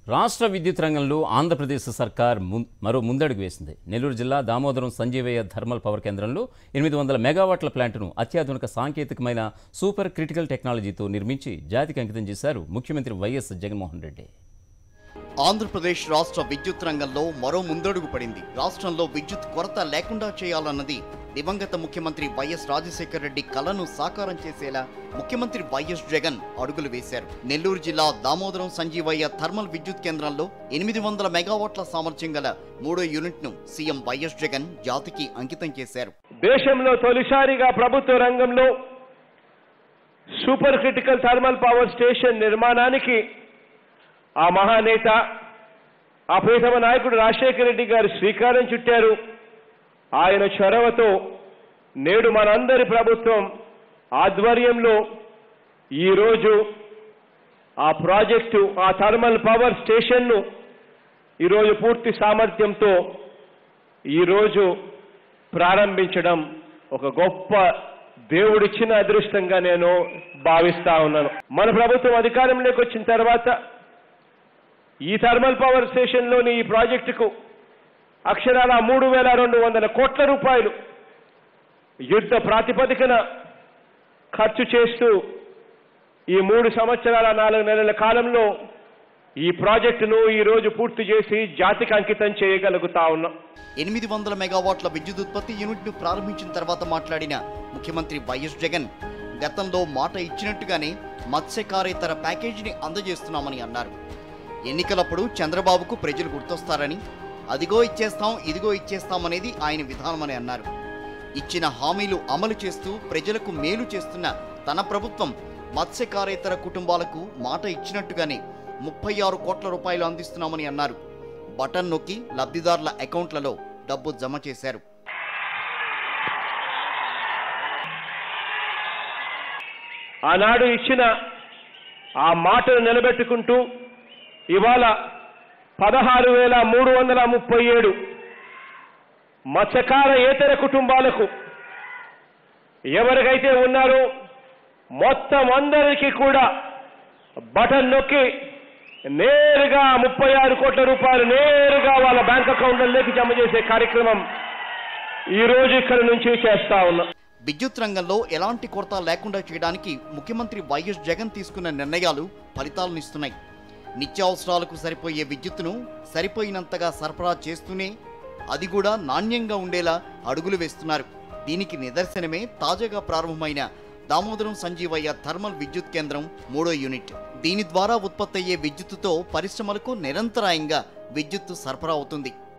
రాష్ట్ర విద్యుత్ రంగంలో ఆంధ్రప్రదేశ్ సర్కార్ ముం- మరో ముందడుగు వేసింది నెల్లూరు జిల్లా దామోదరం సంజీవయ్య థర్మల్ పవర్ కేంద్రంలో ఎనిమిది వందల మెగావాట్ల ప్లాంటును అత్యాధునిక సాంకేతికమైన సూపర్ క్రిటికల్ టెక్నాలజీతో నిర్మించి జాతికి అంకితం చేశారు ముఖ్యమంత్రి వైఎస్ జగన్మోహన్ రెడ్డి ఆంధ్రప్రదేశ్ రాష్ట్ర విద్యుత్ రంగంలో మరో ముందడుగు పడింది రాష్ట్రంలో విద్యుత్ కొరత లేకుండా చేయాలన్నది దివంగత ముఖ్యమంత్రి వైఎస్ రాజశేఖర రెడ్డి కలను సాకారం చేసేలా ముఖ్యమంత్రి వైఎస్ జగన్ అడుగులు వేశారు నెల్లూరు జిల్లా దామోదరం సంజీవయ్య థర్మల్ విద్యుత్ కేంద్రంలో ఎనిమిది వందల మెగావాట్ల సామర్థ్యం గల మూడో యూనిట్ను సీఎం వైఎస్ జగన్ జాతికి అంకితం చేశారు దేశంలో తొలిసారిగా ప్రభుత్వ రంగంలో super critical thermal power station నిర్మాణానికి ఆ మహానేత ఆ ప్రీతమ నాయకుడు రాజశేఖర రెడ్డి గారు శ్రీకారం చుట్టారు ఆయన చొరవతో నేడు మనందరి ప్రభుత్వం ఆధ్వర్యంలో ఈరోజు ఆ ప్రాజెక్టు ఆ థర్మల్ పవర్ స్టేషన్ను ఈరోజు పూర్తి సామర్థ్యంతో ఈరోజు ప్రారంభించడం ఒక గొప్ప దేవుడిచ్చిన అదృష్టంగా నేను భావిస్తా ఉన్నాను మన ప్రభుత్వం అధికారంలోకి వచ్చిన తర్వాత ఈ థర్మల్ పవర్ స్టేషన్లోని ఈ ప్రాజెక్టుకు అక్షరాల మూడు వేల రెండు వందల కోట్ల రూపాయలు యుద్ధ ప్రాతిపదికన ఖర్చు చేస్తూ ఈ మూడు సంవత్సరాల నాలుగు నెలల కాలంలో ఈ ప్రాజెక్టును ఈ రోజు పూర్తి చేసి జాతికి అంకితం చేయగలుగుతా ఉన్నాం ఎనిమిది వందల మెగావాట్ల విద్యుత్ ఉత్పత్తి యూనిట్ను ప్రారంభించిన తర్వాత మాట్లాడిన ముఖ్యమంత్రి వైఎస్ జగన్ గతంలో మాట ఇచ్చినట్టుగానే మత్స్యకారేతర ప్యాకేజీని అందజేస్తున్నామని అన్నారు ఎన్నికలప్పుడు చంద్రబాబుకు ప్రజలు గుర్తొస్తారని అదిగో ఇచ్చేస్తాం ఇదిగో ఇచ్చేస్తాం అనేది ఆయన విధానమని అన్నారు ఇచ్చిన హామీలు అమలు చేస్తూ ప్రజలకు మేలు చేస్తున్న తన ప్రభుత్వం మత్స్యకారేతర కుటుంబాలకు మాట ఇచ్చినట్టుగానే ముప్పై ఆరు కోట్ల రూపాయలు అందిస్తున్నామని అన్నారు బటన్ నొక్కి లబ్ధిదారుల అకౌంట్లలో డబ్బు జమ చేశారు ఆనాడు ఇచ్చిన ఆ మాటను నిలబెట్టుకుంటూ ఇవాళ పదహారు వేల మూడు వందల ముప్పై ఏడు మత్స్యకార ఏతర కుటుంబాలకు ఎవరికైతే ఉన్నారో మొత్తం అందరికీ కూడా బటన్ నొక్కి నేరుగా ముప్పై ఆరు కోట్ల రూపాయలు నేరుగా వాళ్ళ బ్యాంక్ అకౌంట్లలోకి జమ చేసే కార్యక్రమం ఈ రోజు ఇక్కడ నుంచి చేస్తా ఉన్నాం విద్యుత్ రంగంలో ఎలాంటి కొరత లేకుండా చేయడానికి ముఖ్యమంత్రి వైఎస్ జగన్ తీసుకున్న నిర్ణయాలు ఫలితాలనిస్తున్నాయి నిత్యావసరాలకు సరిపోయే విద్యుత్తును సరిపోయినంతగా సరఫరా చేస్తూనే అది కూడా నాణ్యంగా ఉండేలా అడుగులు వేస్తున్నారు దీనికి నిదర్శనమే తాజాగా ప్రారంభమైన దామోదరం సంజీవయ్య థర్మల్ విద్యుత్ కేంద్రం మూడో యూనిట్ దీని ద్వారా ఉత్పత్తి అయ్యే విద్యుత్తుతో పరిశ్రమలకు నిరంతరాయంగా విద్యుత్తు సరఫరా అవుతుంది